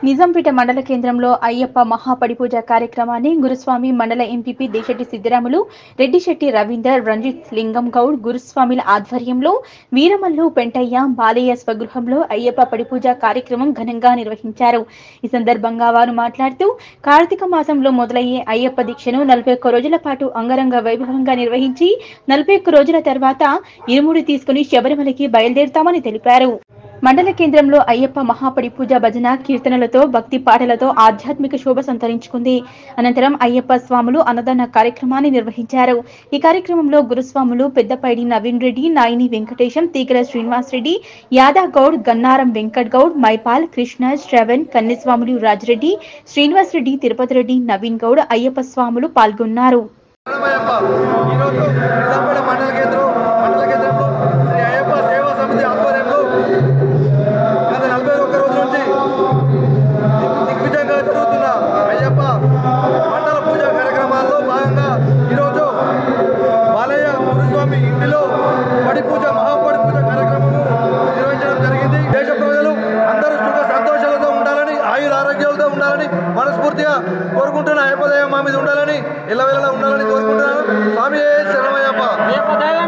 నిజాంపేట మండల కేంద్రంలో అయ్యప్ప మహాపడి పూజ కార్యక్రమాన్ని గురుస్వామి మండల ఎంపీపీ దేశెట్టి సిద్దిరాములు రెడ్డిశెట్టి రవీందర్ రంజిత్ లింగం గౌడ్ గురుస్వామిల ఆధ్వర్యంలో వీరమల్లు పెంటయ్య బాలయ్య స్వగృహంలో అయ్యప్ప పడి పూజ కార్యక్రమం ఘనంగా నిర్వహించారు ఈ సందర్భంగా వారు మాట్లాడుతూ కార్తీక మాసంలో మొదలయ్యే అయ్యప్ప దీక్షను నలభై ఒక్క రోజుల పాటు అంగరంగ వైభవంగా నిర్వహించి నలభై ఒక్క రోజుల తర్వాత ఇరుముడి తీసుకుని శబరిమలకి బయలుదేరుతామని తెలిపారు మండల కేంద్రంలో అయ్యప్ప మహాపడి పూజ భజన కీర్తనలతో భక్తి పాటలతో ఆధ్యాత్మిక శోభ సంతరించుకుంది అనంతరం అయ్యప్ప స్వాములు అన్నదాన కార్యక్రమాన్ని నిర్వహించారు ఈ కార్యక్రమంలో గురుస్వాములు పెద్దపైడి నవీన్ రెడ్డి నాయిని వెంకటేశం తీగల శ్రీనివాస్ రెడ్డి యాదా గౌడ్ గన్నారం వెంకట్ గౌడ్ మైపాల్ కృష్ణ శ్రవణ్ కన్యస్వాములు రాజిరెడ్డి శ్రీనివాస్ రెడ్డి తిరుపతి రెడ్డి నవీన్ గౌడ్ అయ్యప్ప స్వాములు పాల్గొన్నారు శరణమయ్యప్ప ఈరోజు నిజాంపేట మండల కేంద్రం మండల కేంద్రంలో శ్రీ అయ్యప్ప సేవా సమితి ఆధ్వర్యంలో గత నలభై ఒక్క రోజుల నుంచి దిగ్- దిగ్విజయంగా జరుగుతున్న అయ్యప్ప మండల పూజా కార్యక్రమాల్లో భాగంగా ఈరోజు బాలయ్య గురుస్వామి ఇంటిలో పడి పూజ మహాపడి పూజ కార్యక్రమము నిర్వహించడం జరిగింది దేశ ప్రజలు అందరూ సుఖ సంతోషాలతో ఉండాలని ఆయుర ఆరోగ్యాలతో ఉండాలని మనస్ఫూర్తిగా కోరుకుంటున్న అయ్యప్ప దయ మా మీద ఉండాలని ఎల్లవేళలా ఉండాలని కోరుకుంటున్నాను స్వామి శరణమయ్యప్ప